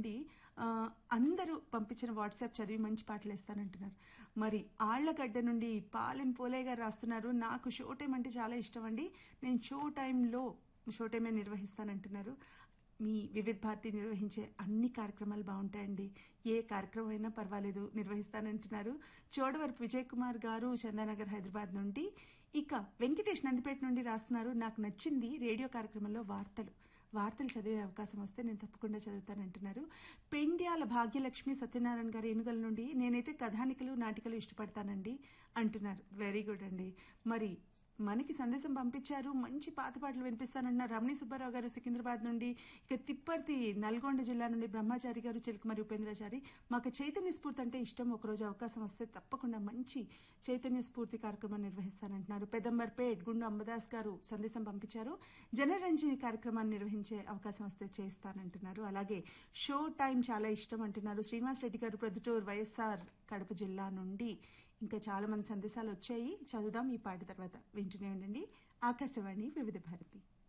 నుండి ఆ, అందరూ పంపించిన వాట్సాప్ చదివి మంచి పాటలు వేస్తానంటున్నారు మరి ఆళ్లగడ్డ నుండి పాలెం పోలే గారు రాస్తున్నారు నాకు షో టైం అంటే చాలా ఇష్టం అండి నేను షో టైంలో షో టైమే నిర్వహిస్తానంటున్నారు మీ వివిధ భారతి నిర్వహించే అన్ని కార్యక్రమాలు బాగుంటాయండి ఏ కార్యక్రమం అయినా పర్వాలేదు నిర్వహిస్తానంటున్నారు చోడవరపు విజయ్ కుమార్ గారు చందానగర్ హైదరాబాద్ నుండి ఇక వెంకటేష్ నందిపేట నుండి రాస్తున్నారు నాకు నచ్చింది రేడియో కార్యక్రమంలో వార్తలు వార్తలు చదివే అవకాశం వస్తే నేను తప్పకుండా చదువుతానంటున్నారు పెండ్యాల భాగ్యలక్ష్మి సత్యనారాయణ గారి ఏనుగల నుండి నేనైతే కథానికలు నాటికలు ఇష్టపడతానండి అంటున్నారు వెరీ గుడ్ అండి మరి మనకి సందేశం పంపించారు మంచి పాత పాటలు వినిపిస్తానన్న రమణి సుబ్బారావు గారు సికింద్రాబాద్ నుండి ఇక తిప్పర్తి నల్గొండ జిల్లా నుండి బ్రహ్మచారి గారు చిలకమరి ఉపేంద్రచారి మాకు చైతన్య స్ఫూర్తి అంటే ఇష్టం ఒకరోజు అవకాశం వస్తే తప్పకుండా మంచి చైతన్య స్ఫూర్తి కార్యక్రమం నిర్వహిస్తానంటున్నారు పెదంబర్పేట్ గుండు అంబదాస్ గారు సందేశం పంపించారు జనరంజని కార్యక్రమాన్ని నిర్వహించే అవకాశం వస్తే చేస్తానంటున్నారు అలాగే షో టైం చాలా ఇష్టం అంటున్నారు శ్రీనివాస్ రెడ్డి గారు ప్రొద్దుటూరు వైఎస్ఆర్ కడప జిల్లా నుండి ఇంకా చాలా మంది సందేశాలు వచ్చాయి చదువుదాం ఈ పాట తర్వాత వింటూనే ఉండండి ఆకాశవాణి వివిధ భారతి